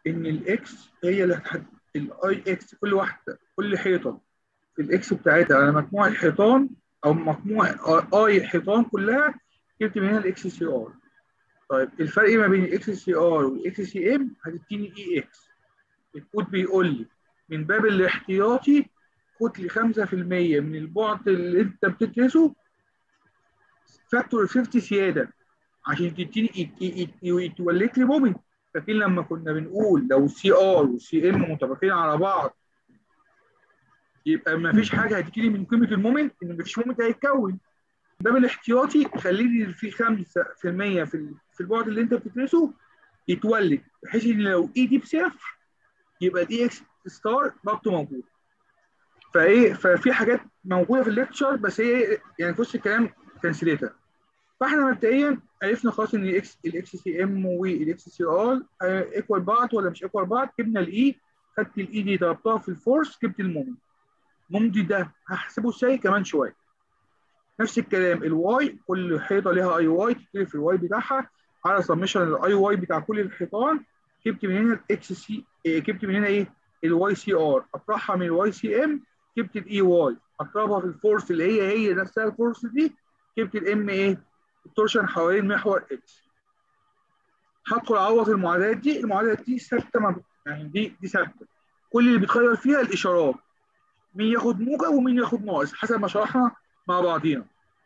ان الاكس هي اللي هتحدد الاي اكس كل واحده كل حيطه في الاكس بتاعتها على مجموع الحيطان او مجموع اي الحيطان كلها جبت من هنا الاكس سي ار طيب الفرق ما بين الاكس سي ار والاكس سي ام هتديني اي اكس الكود بيقول لي من باب الاحتياطي خد لي 5% من البعد اللي انت بتدرسه فاكتور 50 زياده عشان تديني يتولد لي مومنت فاكرين لما كنا بنقول لو السي ار والسي ام متفقين على بعض يبقى ما فيش حاجه هتجيلي من قيمه المومنت ان ما فيش مومنت هيتكون باب الاحتياطي خلي لي في 5% في في البعد اللي انت بتدرسه يتولد بحيث ان لو اي دي بصفر يبقى دي اكس ستار برضه موجود فايه ففي حاجات موجوده في الليكتشر بس هي يعني في وسط الكلام كنسلتها فاحنا مبدئيا عرفنا خلاص ان الاكس الاكس سي ام والاكس سي ار ايكوال بعض ولا مش ايكوال بعض جبنا الاي خدت الاي دي ضربتها في الفورس جبت المومنت المومنت ده هحسبه ازاي كمان شويه نفس الكلام الواي كل حيطه ليها اي واي تكتب في الواي بتاعها على سمشن الاي واي بتاع كل الحيطان جبت من هنا الاكس سي جبت من هنا ايه الواي سي ار اطرحها من الواي سي ام جبت الاي واي اضربها في الفورس اللي هي هي نفسها الفورس دي جبت الام ايه التورشن حوالين محور اكس هدخل اعوض المعادلات دي المعادلات دي ثابته يعني دي دي ثابته كل اللي بيتغير فيها الاشارات مين ياخد موجب ومين ياخد ناقص حسب ما شرحنا مع بعضينا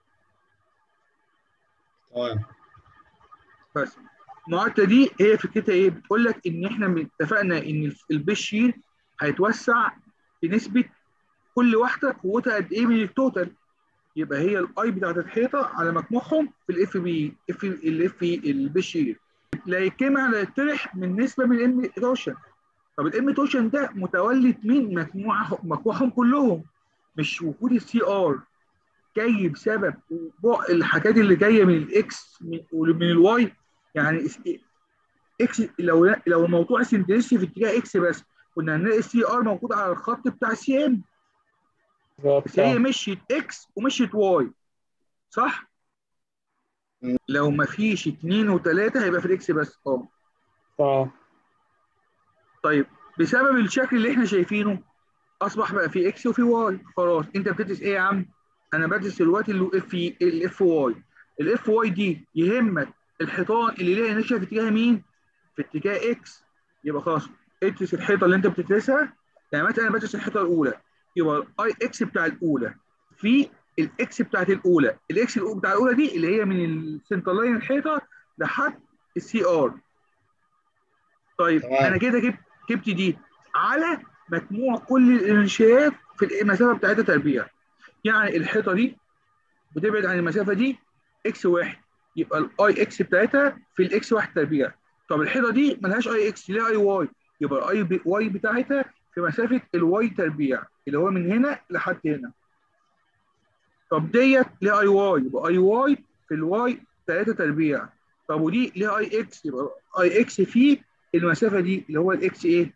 تمام بس المعادله دي هي فكرتها ايه بتقول لك ان احنا اتفقنا ان البيش شيل هيتوسع بنسبه كل واحده قوتها قد ايه من التوتال يبقى هي الاي بتاعت الحيطه على مجموعهم في الاف بي اف الاف البيش شيل لا يتجمع لا يطرح من نسبه من الام توشن طب الام توشن ده متولد من مجموعه مجموعهم كلهم مش وجود السي ار جاي بسبب الحاجات اللي جايه من الاكس ومن الواي يعني اكس لو لو الموضوع سنتريسي في اتجاه اكس بس كنا هنلاقي السي ار موجود على الخط بتاع السي ام بس هي مشيت اكس ومشيت واي صح؟ لو ما فيش اثنين وثلاثه هيبقى في الاكس بس اه اه طيب بسبب الشكل اللي احنا شايفينه اصبح بقى في اكس وفي واي خلاص انت بتدرس ايه يا عم؟ انا بدرس دلوقتي الاف الاف واي الاف واي دي يهمك الحيطان اللي ليها نشأة في اتجاه مين؟ في اتجاه اكس يبقى خلاص ادرس الحيطه اللي انت بتدرسها يعني مثلا انا بدرس الحيطه الاولى يبقى الاي اكس بتاع الاولى في الاكس بتاعت الاولى الاكس بتاع الاولى دي اللي هي من السنتر لاين الحيطه لحد السي ار طيب تمام. انا كده جبت جبت دي على مجموع كل الانشاءات في المسافه بتاعتها تربيع يعني الحيطه دي بتبعد عن المسافه دي اكس واحد يبقى الاي اكس بتاعتها في الاكس واحد تربيع طب الحيطه دي ملهاش اي اكس ليها اي واي يبقى الاي واي بتاعتها في مسافه الواي تربيع اللي هو من هنا لحد هنا طب ديت ليها اي واي يبقى اي واي في الواي 3 تربيع طب ودي ليها اي اكس يبقى اي اكس في المسافه دي اللي هو الاكس ايه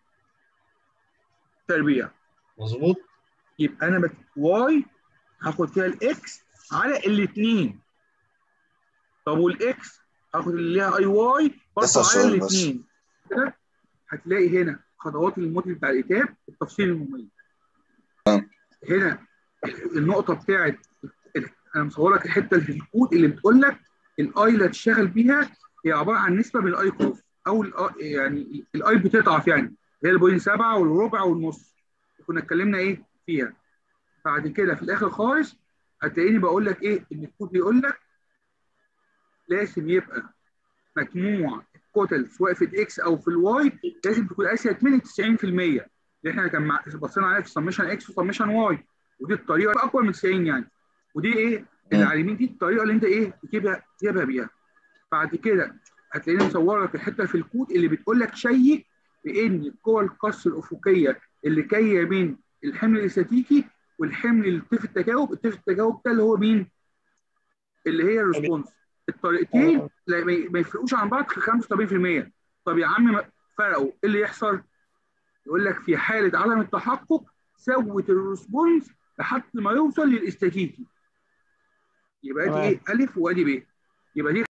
تربيع مظبوط يبقى انا بت... واي هاخد فيها الاكس على الاثنين طب والاكس هاخد اللي ليها اي واي برضه بس على عشان بس. الاثنين كده هتلاقي هنا خطوات الموديل بتاع الكتاب التفصيل المميز هنا النقطه بتاعت انا مصور لك الحته اللي في الكود اللي بتقول لك الاي اللي هتشتغل بيها هي عباره عن نسبه من الاي كروس او ال يعني الاي بتضعف يعني هي البوينت 7 والربع والنص كنا اتكلمنا ايه فيها بعد كده في الاخر خالص هتلاقيني بقول لك ايه ان الكود بيقول لك لازم يبقى مجموع الكتل سواء في الاكس او في الواي لازم تكون اسيد من 90% اللي احنا كان مع- بصينا عليها في سمشن اكس وسمشن واي ودي الطريقه اكبر من 90 يعني ودي ايه اللي على اليمين دي الطريقه اللي انت ايه تجيبها تجيبها بيها بعد كده هتلاقيني مصور لك الحته في الكود اللي بتقول لك شيك بان قوى القص الافقيه اللي جايه من الحمل الاستاتيكي والحمل الطيف التجاوب الطيف التجاوب ده اللي هو مين اللي هي الريسبونس الطريقتين لا ما ما يفرقوش عن بعض في 85% طب يا عم ما- فرقوا ايه اللي يحصل يقول لك في حاله عدم التحقق سوت الريسبونس لحد ما يوصل للاستاتيكي يبقى دي تمام. ايه الف وادي ب يبقى دي